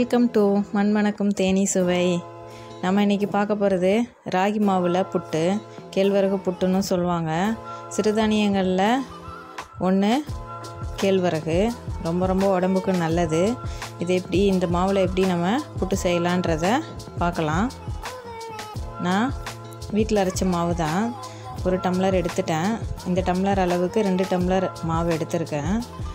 welcome to மண்மணக்கும் Theni சுவை நம்ம இன்றைக்கி பார்க்க போகிறது ராகி மாவில் புட்டு கேழ்வரகு புட்டுன்னு சொல்லுவாங்க சிறுதானியங்களில் ஒன்று கேழ்வரகு ரொம்ப ரொம்ப உடம்புக்கு நல்லது இது எப்படி இந்த மாவில் எப்படி நம்ம புட்டு செய்யலான்றத பார்க்கலாம் நான் வீட்டில் அரைச்ச மாவு தான் ஒரு டம்ளர் எடுத்துட்டேன் இந்த டம்ளர் அளவுக்கு ரெண்டு டம்ளர் மாவு எடுத்திருக்கேன்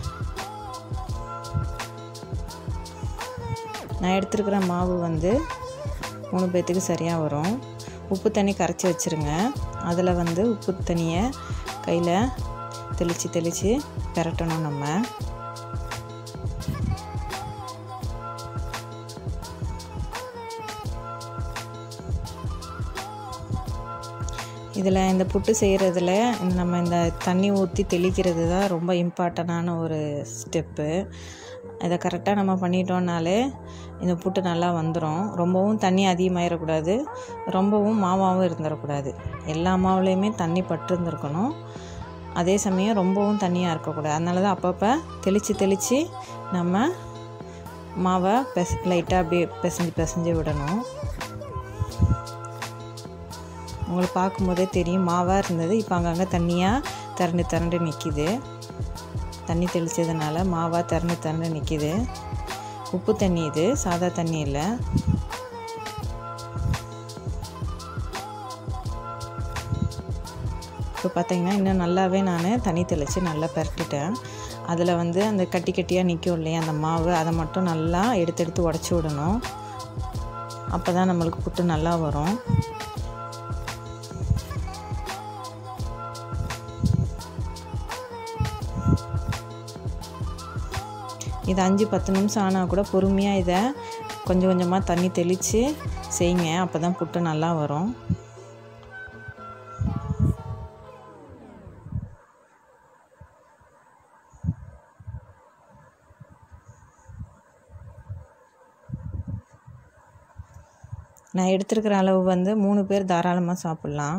நான் எடுத்துருக்கிற மாவு வந்து மூணு பேர்த்துக்கு சரியாக வரும் உப்பு தண்ணி கரைச்சி வச்சுருங்க அதில் வந்து உப்பு தண்ணியை கையில் தெளித்து தெளித்து பெரட்டணும் நம்ம இதில் இந்த புட்டு செய்கிறதுல நம்ம இந்த தண்ணி ஊற்றி தெளிக்கிறது தான் ரொம்ப இம்பார்ட்டண்டான ஒரு ஸ்டெப்பு இதை கரெக்டாக நம்ம பண்ணிட்டோம்னாலே இந்த புட்டு நல்லா வந்துடும் ரொம்பவும் தண்ணி அதிகமாகிடக்கூடாது ரொம்பவும் மாவாகவும் இருந்துடக்கூடாது எல்லா மாவுலேயுமே தண்ணி பட்டு இருந்திருக்கணும் அதே சமயம் ரொம்பவும் தண்ணியாக இருக்கக்கூடாது அதனால தான் அப்பப்போ தெளித்து தெளித்து நம்ம மாவை பெச லைட்டாக அப்படியே பிசைஞ்சு பிசைஞ்சு விடணும் உங்களுக்கு பார்க்கும்போதே தெரியும் மாவாக இருந்தது இப்போ அங்கங்கே தண்ணியாக திரண்டு திரண்டு நிற்கிது தண்ணி தெளித்ததுனால மாவாக திரண்டு திரண்டு நிற்கிது உப்பு தண்ணி இது சாதா தண்ணி இல்லை இப்போ பார்த்தீங்கன்னா இன்னும் நல்லாவே நான் தண்ணி தெளித்து நல்லா பரட்டிட்டேன் அதில் வந்து அந்த கட்டி கட்டியாக நிற்கும் இல்லையா அந்த மாவு அதை மட்டும் நல்லா எடுத்து எடுத்து உடச்சி விடணும் அப்போ தான் நம்மளுக்கு புட்டு நல்லா வரும் இது அஞ்சு பத்து நிமிஷம் ஆனால் கூட பொறுமையாக இதை கொஞ்சம் கொஞ்சமாக தண்ணி தெளித்து செய்யுங்க அப்போ தான் புட்டு நல்லா வரும் நான் எடுத்துருக்கிற அளவு வந்து மூணு பேர் தாராளமாக சாப்பிட்லாம்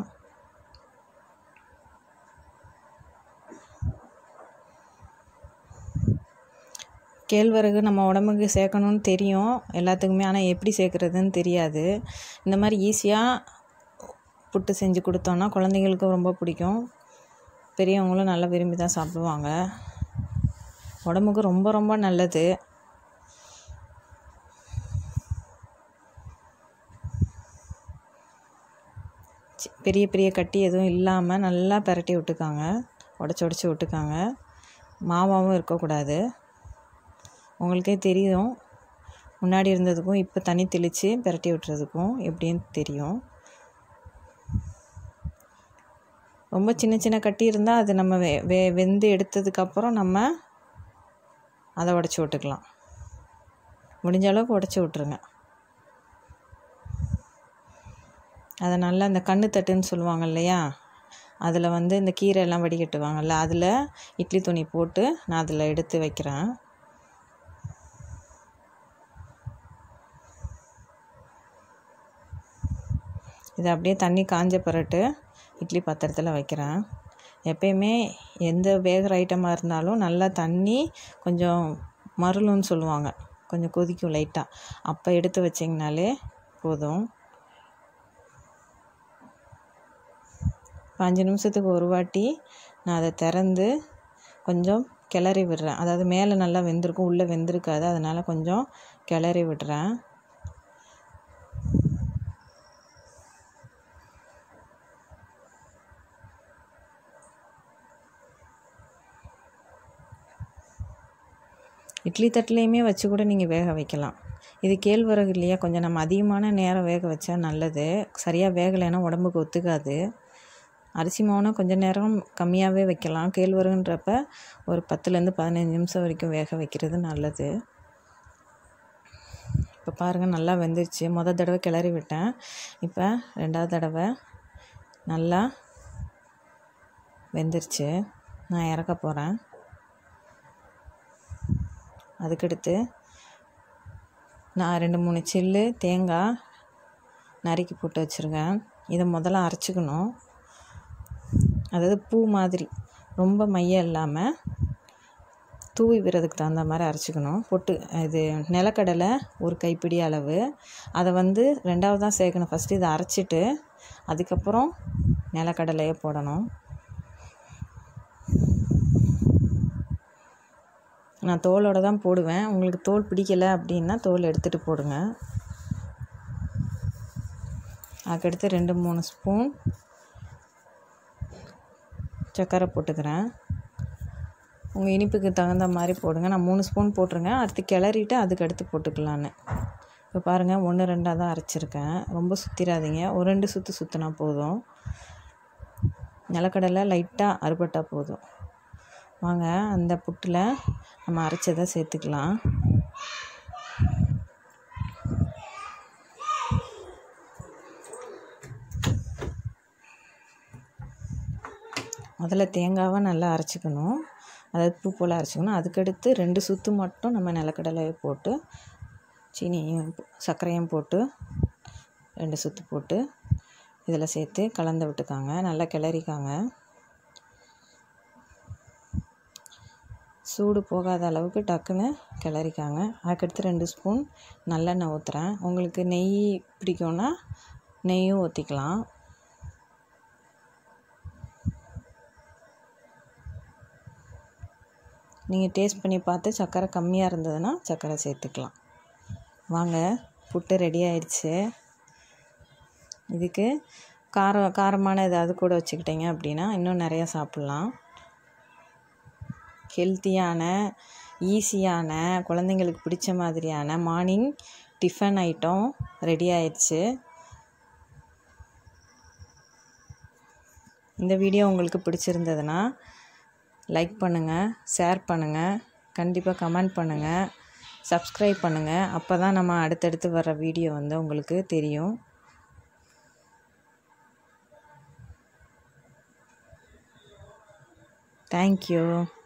கேழ்வரகு நம்ம உடம்புக்கு சேர்க்கணுன்னு தெரியும் எல்லாத்துக்குமே ஆனால் எப்படி சேர்க்குறதுன்னு தெரியாது இந்த மாதிரி ஈஸியாக புட்டு செஞ்சு கொடுத்தோன்னா குழந்தைங்களுக்கும் ரொம்ப பிடிக்கும் பெரியவங்களும் நல்லா விரும்பி தான் சாப்பிடுவாங்க உடம்புக்கு ரொம்ப ரொம்ப நல்லது பெரிய பெரிய கட்டி எதுவும் இல்லாமல் நல்லா பரட்டி விட்டுக்காங்க உடச்சி உடச்சி விட்டுக்காங்க மாவாகவும் இருக்கக்கூடாது உங்களுக்கே தெரியும் முன்னாடி இருந்ததுக்கும் இப்போ தண்ணி தெளித்து பிரட்டி விட்டுறதுக்கும் எப்படின்னு தெரியும் ரொம்ப சின்ன சின்ன கட்டி இருந்தால் அது நம்ம வெ வெ வெந்து எடுத்ததுக்கப்புறம் நம்ம அதை உடச்சி விட்டுக்கலாம் முடிஞ்ச அளவுக்கு உடச்சி விட்ருங்க அதை நல்லா இந்த கண்ணு தட்டுன்னு சொல்லுவாங்க இல்லையா அதில் வந்து இந்த கீரை எல்லாம் வடிகட்டுவாங்கல்ல அதில் இட்லி துணி போட்டு நான் அதில் எடுத்து வைக்கிறேன் இதை அப்படியே தண்ணி காஞ்ச பிறட்டு இட்லி பாத்திரத்தில் வைக்கிறேன் எப்பயுமே எந்த வேகிற ஐட்டமாக இருந்தாலும் நல்லா தண்ணி கொஞ்சம் மருளுன்னு சொல்லுவாங்க கொஞ்சம் கொதிக்கும் லைட்டாக அப்போ எடுத்து வச்சிங்கனாலே போதும் அஞ்சு நிமிஷத்துக்கு ஒரு வாட்டி நான் அதை திறந்து கொஞ்சம் கிளறி விடுறேன் அதாவது மேலே நல்லா வெந்திருக்கும் உள்ளே வெந்திருக்காது அதனால் கொஞ்சம் கிளறி விடுறேன் இட்லி தட்டுலேயுமே வச்சு கூட நீங்கள் வேக வைக்கலாம் இது கேழ்வரகு இல்லையா கொஞ்சம் நம்ம அதிகமான நேரம் வேக வச்சா நல்லது சரியாக வேகலைன்னா உடம்புக்கு ஒத்துக்காது அரிசி மாவுனா கொஞ்சம் நேரம் கம்மியாகவே வைக்கலாம் கேழ்வரகுன்றப்ப ஒரு பத்துலேருந்து பதினஞ்சு நிமிஷம் வரைக்கும் வேக வைக்கிறது நல்லது இப்போ பாருங்கள் நல்லா வெந்துருச்சு மொதல் தடவை கிளறி விட்டேன் இப்போ ரெண்டாவது தடவை நல்லா வெந்துருச்சு நான் இறக்க போகிறேன் அதுக்கடுத்து நான் ரெண்டு மூணு சில்லு தேங்காய் நறுக்கி போட்டு வச்சுருக்கேன் இதை முதல்ல அரைச்சிக்கணும் அதாவது பூ மாதிரி ரொம்ப மையம் இல்லாமல் தூவி விடுறதுக்கு தகுந்த மாதிரி அரைச்சிக்கணும் பொட்டு இது நிலக்கடலை ஒரு கைப்பிடி அளவு அதை வந்து ரெண்டாவது தான் சேர்க்கணும் ஃபஸ்ட்டு இதை அரைச்சிட்டு அதுக்கப்புறம் நிலக்கடலையை போடணும் நான் தோலோடு தான் போடுவேன் உங்களுக்கு தோல் பிடிக்கலை அப்படின்னா தோல் எடுத்துகிட்டு போடுங்க அதுக்கடுத்து ரெண்டு மூணு ஸ்பூன் சர்க்கரை போட்டுக்கிறேன் உங்கள் இனிப்புக்கு தகுந்த மாதிரி போடுங்க நான் மூணு ஸ்பூன் போட்டுருங்க அடுத்து கிளறிட்டு அதுக்கு அடுத்து போட்டுக்கலான்னு இப்போ பாருங்கள் ஒன்று ரெண்டாக தான் அரைச்சிருக்கேன் ரொம்ப சுற்றிடாதீங்க ஒரு ரெண்டு சுற்று சுற்றினா போதும் நிலக்கடலை லைட்டாக அறுபட்டால் போதும் வாங்க அந்த புட்டில் நம்ம அரைச்சதை சேர்த்துக்கலாம் முதல்ல தேங்காவை நல்லா அரைச்சிக்கணும் அதாவது பூ போல் அரைச்சிக்கணும் அதுக்கடுத்து ரெண்டு சுற்று மட்டும் நம்ம நிலக்கடலையை போட்டு சீனியும் சர்க்கரையும் போட்டு ரெண்டு சுற்று போட்டு இதில் சேர்த்து கலந்து விட்டுக்காங்க நல்லா கிளறிக்காங்க சூடு போகாத அளவுக்கு டக்குன்னு கிளறிக்காங்க அதுக்கடுத்து ரெண்டு ஸ்பூன் நல்லெண்ணெய் ஊற்றுறேன் உங்களுக்கு நெய் பிடிக்கும்னா நெய்யும் ஊற்றிக்கலாம் நீங்கள் டேஸ்ட் பண்ணி பார்த்து சர்க்கரை கம்மியாக இருந்ததுன்னா சர்க்கரை சேர்த்துக்கலாம் வாங்க புட்டு ரெடி ஆயிடுச்சு இதுக்கு காரம் காரமான ஏதாவது கூட வச்சுக்கிட்டிங்க அப்படின்னா இன்னும் நிறையா சாப்பிட்லாம் ஹெல்த்தியான ஈஸியான குழந்தைங்களுக்கு பிடிச்ச மாதிரியான மார்னிங் டிஃபன் ஐட்டம் ரெடி ஆயிடுச்சு இந்த வீடியோ உங்களுக்கு பிடிச்சிருந்ததுன்னா லைக் பண்ணுங்கள் ஷேர் பண்ணுங்கள் கண்டிப்பாக கமெண்ட் பண்ணுங்கள் சப்ஸ்கிரைப் பண்ணுங்கள் அப்போ தான் நம்ம அடுத்தடுத்து வர வீடியோ வந்து உங்களுக்கு தெரியும் தேங்க்யூ